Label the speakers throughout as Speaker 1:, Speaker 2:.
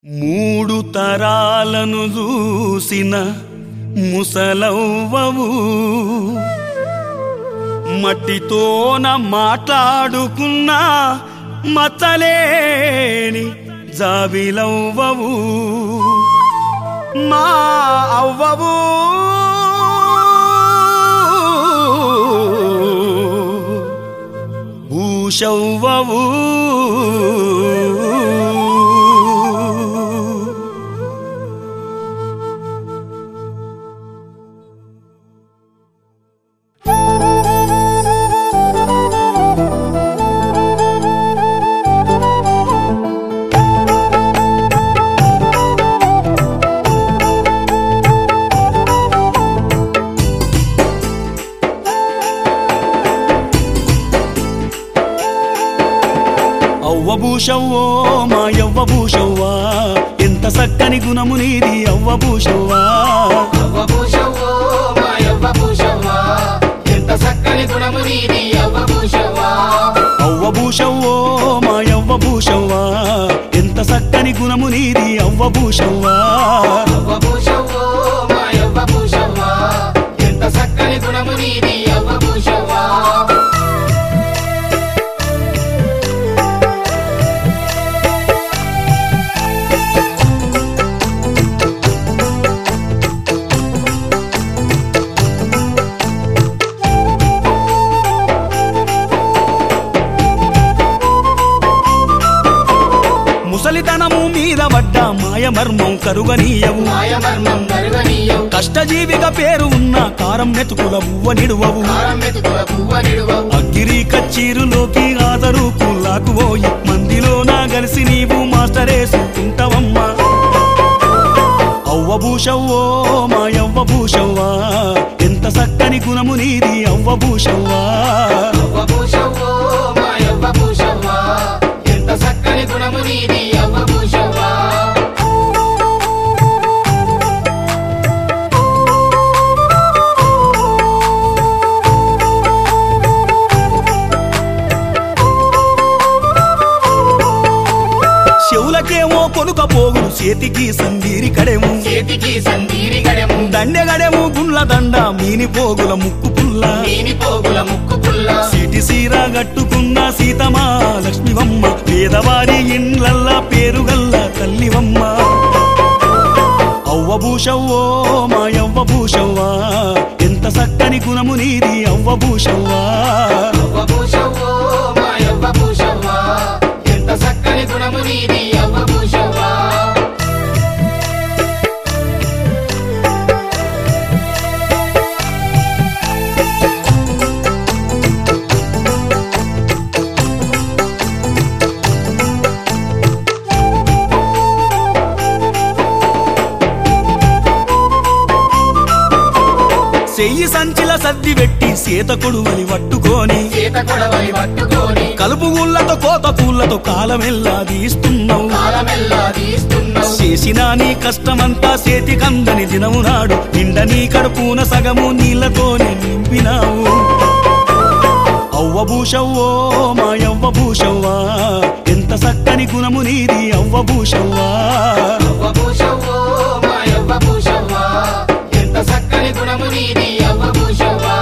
Speaker 1: మూడు తరాలను చూసిన ముసలవ్వవు మట్టితోన మాట్లాడుకున్న మచ్చలేని జాబిలవ్వవు మా అవ్వవు భూషవ్వవు అవ్వ భూషవ్వో మా యవ్వ భూషవ్వా ఎంత చక్కని గుణము నీది అవ్వ భూషవ్వా
Speaker 2: అవ్వభూషవ్వో మా యవ్వభూషవ్వా ఎంత చక్కని గుణము నీది అవ్వభూషవ్వా
Speaker 1: అవ్వ భూషవ్వో మా యవ్వ భూషవ్వా ఎంత చక్కని గుణము నీది అవ్వ భూషవ్వా
Speaker 2: అవ్వభూషవ్వో మా యవ్వభూషవ్వా ఎంత చక్కని గుణము నీది అవ్వభూషవ్వా
Speaker 1: ముసలితనము మీద పడ్డ మాయ మర్మం కరుగనీయవు
Speaker 2: మాయమర్మం నరుగనీయవు
Speaker 1: కష్టజీవిగా పేరు ఉన్న కారం మెతుకుల బువ్వ నిడువవు
Speaker 2: కారం మెతుకుల పువ్వ నిడువవు
Speaker 1: అగ్గిరి కచ్చీరులోకి ఆదరు కుల్లాకు పోయి మందిలో నా కలిసి నీవు మాస్టరేసుకుంటావమ్మా అవ్వ భూషవ్వో మా యవ్వ భూషవ్వా ఎంత చక్కని గుణము నీది అవ్వ భూషవ్వా
Speaker 2: అవ్వభూషవ్వో మా యవ్వభూషవ్వా ఎంత చక్కని గుణము నీది అవ్వభూషవ్వా
Speaker 1: చెవులకేమో కొనుక పోగులు చేతికి సందీరి కడేము
Speaker 2: చేతికి సందీరి గడెము
Speaker 1: దండెగడేము గుండ్ల దండ మీని పోగుల ముక్కు పుల్ల
Speaker 2: నీని పోగుల ముక్కు పుల్ల
Speaker 1: సిటి సీర గట్టుకున్న సీతమా లక్ష్మివమ్మ పేదవారి ఇండ్లల్లా పేరుగల్ల తల్లివమ్మ అవ్వ భూషవ్వో మా యవ్వ భూషవ్వా ఎంత చక్కని గుణము నీది అవ్వ భూషవ్వా
Speaker 2: అవ్వభూషవ్వో మా యవ్వభూషవ్వా ఎంత చక్కని గుణము నీది అవ్వభూషవ్వా
Speaker 1: చెయ్యి సంచిల సర్ది పెట్టి సీత కొడువని పట్టుకొని
Speaker 2: చేత కొడవలి పట్టుకొని
Speaker 1: కలుపు గుళ్ళతో కోత పూలతో కాలమెల్లా తీస్తున్నావు
Speaker 2: కాలమెల్లా తీస్తున్నావు
Speaker 1: చేసిన నీ కష్టమంతా చేతికందని దినము నాడు నిండ నీ కడుపున సగము నీళ్లతోనే నింపినావు అవ్వ భూషవ్వో మా యవ్వ భూషవ్వా ఎంత చక్కని గుణము నీది అవ్వ భూషవ్వా
Speaker 2: అవ్వభూషవ్వో మా యవ్వభూషవ్వా ఎంత చక్కని గుణము నీది అవ్వభూషవ్వా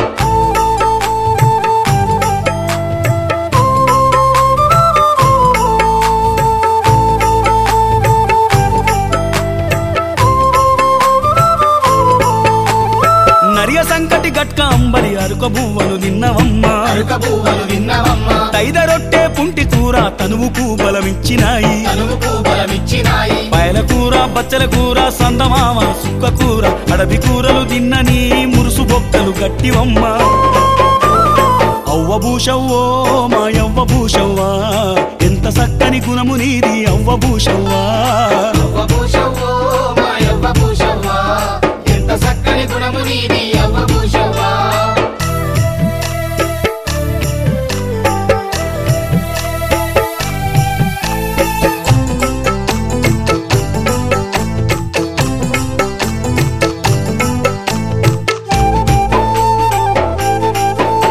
Speaker 1: నరియ సంకటి గట్క అంబరి అరుక బువ్వలు నిన్నవమ్మా
Speaker 2: అరుక పువ్వులు విన్నవమ్మా
Speaker 1: తైద రొట్టె పుంటి కూర తనువుకు బలమిచ్చినాయి
Speaker 2: తనువుకు బలమిచ్చినాయి
Speaker 1: పాయల కూర బచ్చల కూర సందమామ సుక్క కూర అడవి కూరలు తిన్నని మురుసు బొక్కలు గట్టివమ్మ అవ్వ భూషవ్వో మా యవ్వ భూషవ్వా ఎంత చక్కని గుణము నీది అవ్వ భూషవ్వా
Speaker 2: అవ్వభూషవ్వో మా యవ్వభూషవ్వా ఎంత చక్కని గుణము నీది అవ్వభూషవ్వా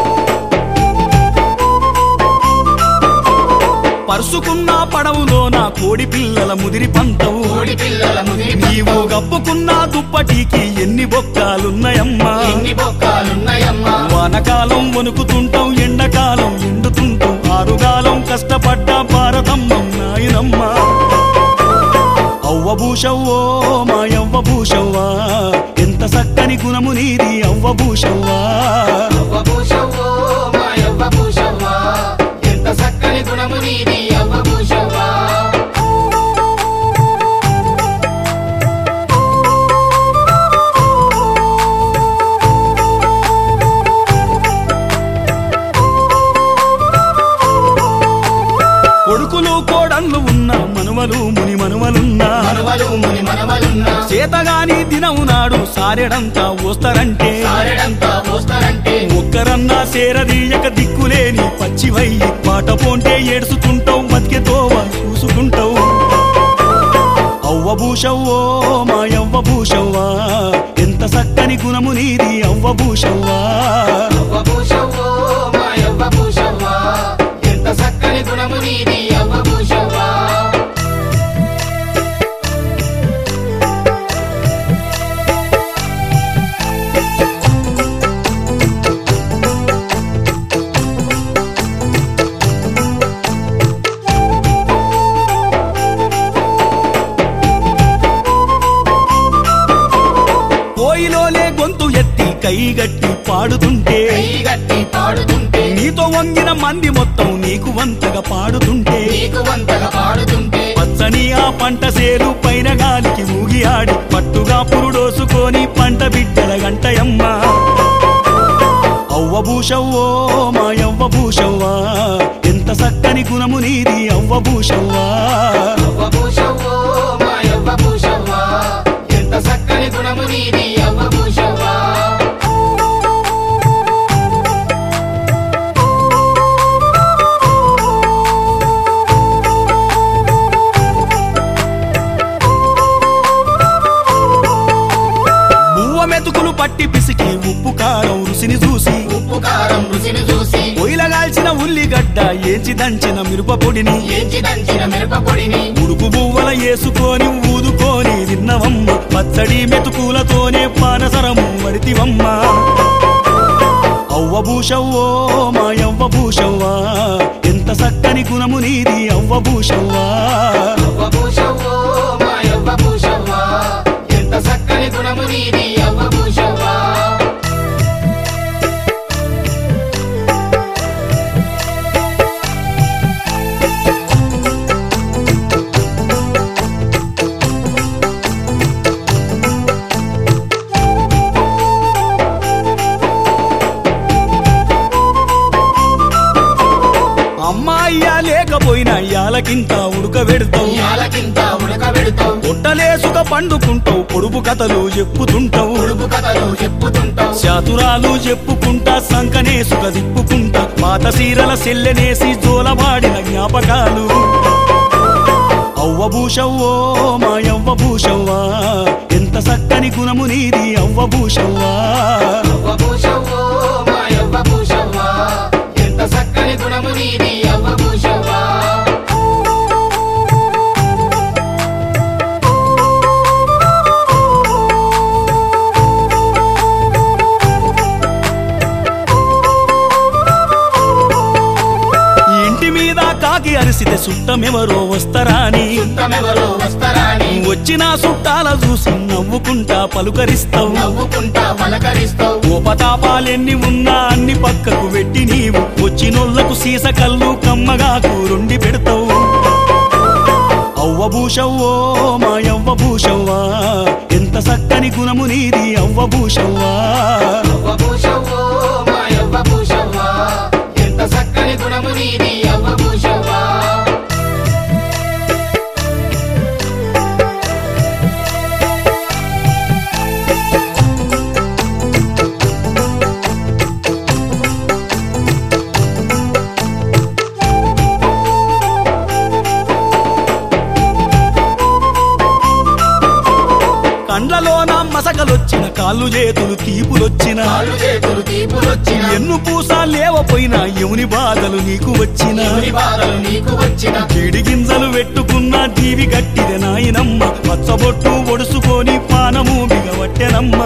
Speaker 1: పరుసుకున్న పడవులో నా కోడి పిల్లల ముదిరి పంతవు
Speaker 2: కోడి పిల్లల ముదిరి
Speaker 1: నీవు గప్పుకున్న దుప్పటికి ఎన్ని బొక్కాలున్నాయమ్మా
Speaker 2: ఎన్ని బొక్కాలున్నాయమ్మా
Speaker 1: వానకాలం వణుకుతుంటాం ఎండకాలం ఎండుతుంటాం ఆరుగాలం కష్టపడ్డ భారతమ్మం నాయనమ్మ అవ్వభూషవ్వో మా యవ్వభూషవ్వా ఎంత చక్కని గుణము నీది అవ్వభూషవ్వా
Speaker 2: అవ్వభూషవ్వో మా యవ్వభూషవ్వా ఎంత చక్కని గుణము నీది అవ్వభూషవ్వా
Speaker 1: కొడుకులు కోడళ్ళు ఉన్న మనువలు ముని మనువలున్నా
Speaker 2: మనవలు ముని మనవలున్నా
Speaker 1: చేతగాని దినము నాడు సారెడంతా వస్తారంటే
Speaker 2: సారెడంతా మోస్తారంటే
Speaker 1: ఒక్కరన్నా సేరదీయక దిక్కులేని పచ్చివై పాట పోంటే ఏడుచుకుంటావు బతికెతోవ చూసుకుంటావు అవ్వభూషవ్వో మా యవ్వభూషవ్వా ఎంత చక్కని గుణము నీది అవ్వభూషవ్వా
Speaker 2: అవ్వభూషవ్వో మా యవ్వభూషవ్వా ఎంత చక్కని గుణము నీది అవ్వభూషవ్వా
Speaker 1: కోయిలోలే గొంతు ఎత్తి కైగట్టి పాడుతుంటే
Speaker 2: గట్టి పాడుతుంటే
Speaker 1: నీతో వంగిన మంది మొత్తం నీకు వంతగా పాడుతుంటే
Speaker 2: నీకు వంతగా పాడుతుంటే
Speaker 1: పచ్చని ఆ పంట సేలు పైన గాలికి ఊగి ఆడి పట్టుగా పురుడోసుకొని పంట బిడ్డల గంటయమ్మ అవ్వభూషవ్వో మా యవ్వభూషవ్వా ఎంత చక్కని గుణము నీది అవ్వభూషవ్వా
Speaker 2: అవ్వభూషవ్వో మా యవ్వభూషవ్వా ఎంత చక్కని గుణము నీది అవ్వభూషవ్వా
Speaker 1: బువ్వ మెతుకులు పట్టి పిసికి ఉప్పు కారం రుసిని చూసి
Speaker 2: ఉప్పు కారం రుచిని చూసి
Speaker 1: పొయ్యిలగాల్చిన ఉల్లిగడ్డ ఏంచి దంచిన మిరప పొడిని
Speaker 2: ఏంచి దంచిన మిరప పొడిని
Speaker 1: ఉడుకు బువ్వల వేసుకొని ఊదుకొని తిన్నవమ్మ పచ్చడి మెతుకులతోనే పానసరము వడితివమ్మ అవ్వభూషవ్వో మా యవ్వభూషవ్వా ఎంత చక్కని గుణము నీది అవ్వభూషవ్వా
Speaker 2: అవ్వభూషవ్వో మా యవ్వభూషవ్వా ఎంత చక్కని గుణము నీది అవ్వభూషవ్వా
Speaker 1: అమ్మాయ్యా లేకపోయినా యాలకింత ఉడకబెడతావు
Speaker 2: యాలకింత ఉడకబెడతావు
Speaker 1: పొట్టలేసుక పండుకుంటావు పొడుపు కథలు చెప్పుతుంటావు
Speaker 2: పొడుపు కథలు చెప్పుతుంటావు
Speaker 1: చాతురాలు చెప్పుకుంటా సంకనేసుక దిప్పుకుంటా పాత సీరల సెల్లెనేసి జోలవాడిన జ్ఞాపకాలు అవ్వభూషవ్వో మా యవ్వభూషవ్వా ఎంత చక్కని గుణము నీది అవ్వభూషవ్వా
Speaker 2: అవ్వభూషవ్వో మా యవ్వభూషవ్వా ఎంత చక్కని గుణము నీది అవ్వభూషవ్వా
Speaker 1: ఈ ఇంటి మీద కాకి అరిసితే సుట్టమెవరో వస్తారాని
Speaker 2: చుట్టమెవరో వస్తారాని
Speaker 1: వచ్చిన సుట్టాల చూసి నవ్వుకుంటా పలుకరిస్తావు
Speaker 2: నవ్వుకుంటా పలకరిస్తావు
Speaker 1: కోపతాపాలెన్ని ఉన్నా అన్ని పక్కకు పెట్టి నీవు వచ్చినోళ్లకు సీస కళ్ళు కమ్మగా కూరుండి పెడతావు అవ్వభూషవ్వో మా యవ్వభూషవ్వా ఎంత చక్కని గుణము నీది అవ్వభూషవ్వా
Speaker 2: అవ్వభూషవ్వో మా యవ్వభూషవ్వా ఎంత చక్కని గుణము నీది అవ్వభూషవ్వా
Speaker 1: కండ్లలోన మసకలొచ్చిన కాళ్ళు చేతులు తీపులొచ్చిన
Speaker 2: కాళ్ళు చేతులు తీపులొచ్చిన
Speaker 1: ఎన్ను పూస లేవపోయినా ఎముని బాధలు నీకు వచ్చిన
Speaker 2: ఎవరి బాధలు నీకు వచ్చిన
Speaker 1: జీడి గింజలు పెట్టుకున్న జీవి గట్టిదే నాయనమ్మ పచ్చబొట్టు ఒడుసుకొని పానము బిగవట్టెనమ్మ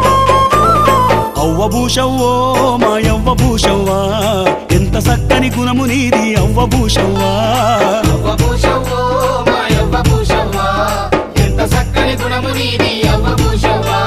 Speaker 1: అవ్వ భూషవ్వో మా యవ్వ భూషవ్వా ఎంత చక్కని గుణము నీది అవ్వ భూషవ్వా
Speaker 2: అవ్వ భూషవ్వో మా యవ్వ భూషవ్వా ఎంత చక్కని గుణము నీది అవ్వ భూషవ్వా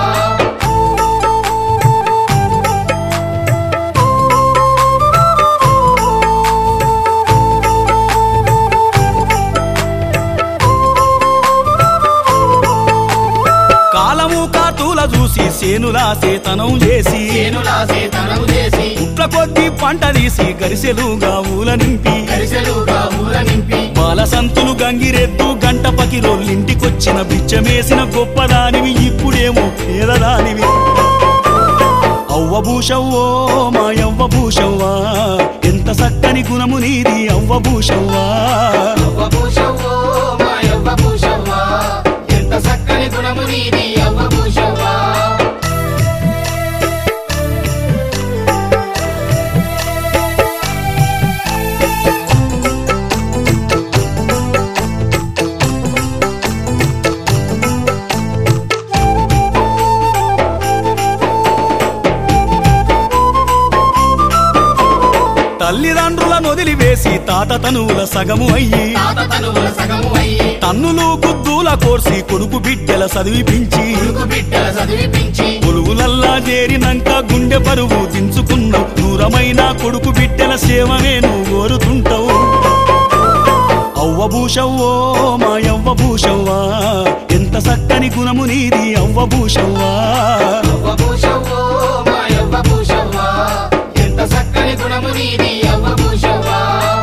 Speaker 1: కాలము కాతూల చూసి సేనులా సేతనం చేసి
Speaker 2: చేనులా సేతనం చేసి
Speaker 1: పుట్ల కొద్ది పంట తీసి గరిసెలుగా ఊల నింపి
Speaker 2: గరిసెలుగా ఊర నింపి
Speaker 1: బాలసంతులు గంగిరెద్దు గంట పకిరోళ్ళింటికొచ్చిన బిచ్చమేసిన గొప్పదానివి ఇప్పుడేమో పేదదానివి అవ్వ భూషవ్వో మా యవ్వ భూషవ్వా ఎంత చక్కని గుణము నీది అవ్వ భూషవ్వా
Speaker 2: అవ్వ భూషవ్వో మా యవ్వ భూషవ్వా ఎంత చక్కని గుణము నీది అవ్వ భూషవ్వా
Speaker 1: తల్లిదండ్రుల నొదిలివేసి తాత తనువుల సగము అయ్యి
Speaker 2: తాత తనువుల సగము అయ్యి
Speaker 1: తన్నులు గుద్దుల కోర్సి కొడుకు బిడ్డల చదివిపించి
Speaker 2: కొడుకు బిడ్డల చదివిపించి
Speaker 1: కొలువులల్లా చేరినంక గుండె బరువు దించుకున్నావు దూరమైన కొడుకు బిడ్డల సేవనే నువ్వు కోరుతుంటావు అవ్వ భూషవ్వో మా యవ్వ భూషవ్వా ఎంత చక్కని గుణము నీది అవ్వ భూషవ్వా
Speaker 2: అవ్వ భూషవ్వో మా యవ్వ భూషవ్వా ఎంత చక్కని గుణము నీది అవ్వ భూషవ్వా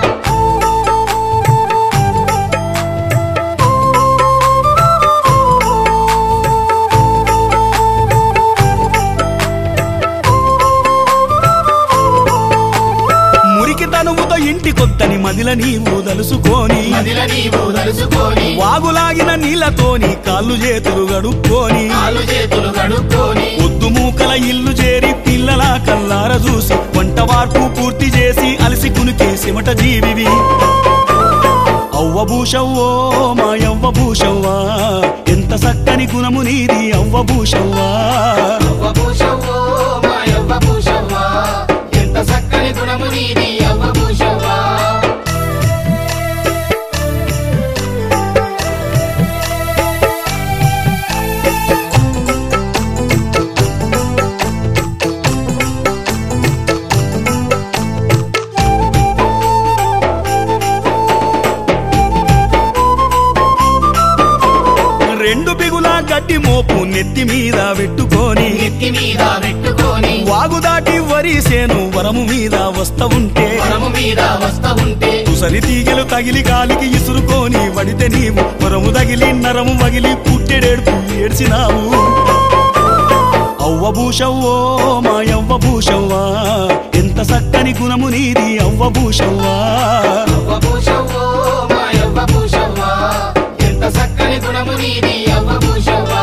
Speaker 1: మురికి తనువుతో ఇంటికొద్దని మదిల నీవు దలుసుకొని
Speaker 2: మదిల నీవు తలుసుకొని
Speaker 1: వాగులాగిన నీళ్లతోని కాళ్ళు చేతులు గడుక్కొని
Speaker 2: కాలు చేతులు కడుక్కొని
Speaker 1: పొద్దు మూకల ఇల్లు చేరి పిల్లల కల్లార చూసి వంట వార్పు పూర్తి చేసి అలసి కునికి సిమట జీవివి అవ్వ భూషవ్వో మా యవ్వ భూషవ్వా ఎంత చక్కని గుణము నీది అవ్వ భూషవ్వా
Speaker 2: అవ్వ భూషవ్వో మా యవ్వ భూషవ్వా ఎంత చక్కని గుణము నీది అవ్వ భూషవ్వా
Speaker 1: రెండు బిగుల గడ్డి మోపు నెత్తి మీద పెట్టుకొని
Speaker 2: నెత్తి మీద పెట్టుకొని
Speaker 1: వాగు దాటి వరిసేను వరము మీద వస్త ఉంటే
Speaker 2: వరము మీద వస్తా ఉంటే
Speaker 1: తుసలి తీగలు తగిలి గాలికి ఇసురుకొని వడితే నీవు వరము తగిలి నరము వగిలి పుట్టెడేడుపు ఏడ్చినావు అవ్వ భూషవ్వో మా యవ్వ భూషవ్వా ఎంత చక్కని గుణము నీది అవ్వ భూషవ్వా
Speaker 2: అవ్వ భూషవ్వో మా యవ్వ భూషవ్వా ఎంత చక్కని గుణము నీది అవ్వ భూషవ్వా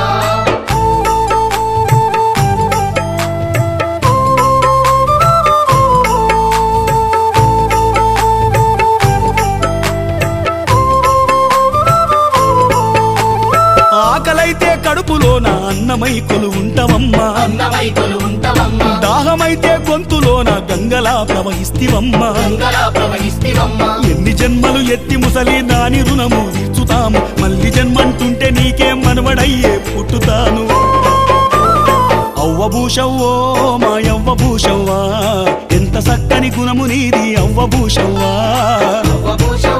Speaker 1: ఆకలైతే కడుపులోన అన్నమై కొలు ఉంటావమ్మా
Speaker 2: అన్నమైకులు ఉంటావమ్మా
Speaker 1: దాహమైతే గొంతులోన గంగలా ప్రవహిస్తివమ్మా
Speaker 2: గంగలా ప్రవహిస్తివమ్మా
Speaker 1: ఎన్ని జన్మలు ఎత్తి ముసలి దాని రుణము తీర్చుతాము మళ్ళీ జన్మంటుంటే నీకే మనవడయ్యే పుట్టుతాను అవ్వ భూషవ్వో మా యవ్వ భూషవ్వా ఎంత చక్కని గుణము నీది అవ్వ భూషవ్వా
Speaker 2: అవ్వ భూషవ్వో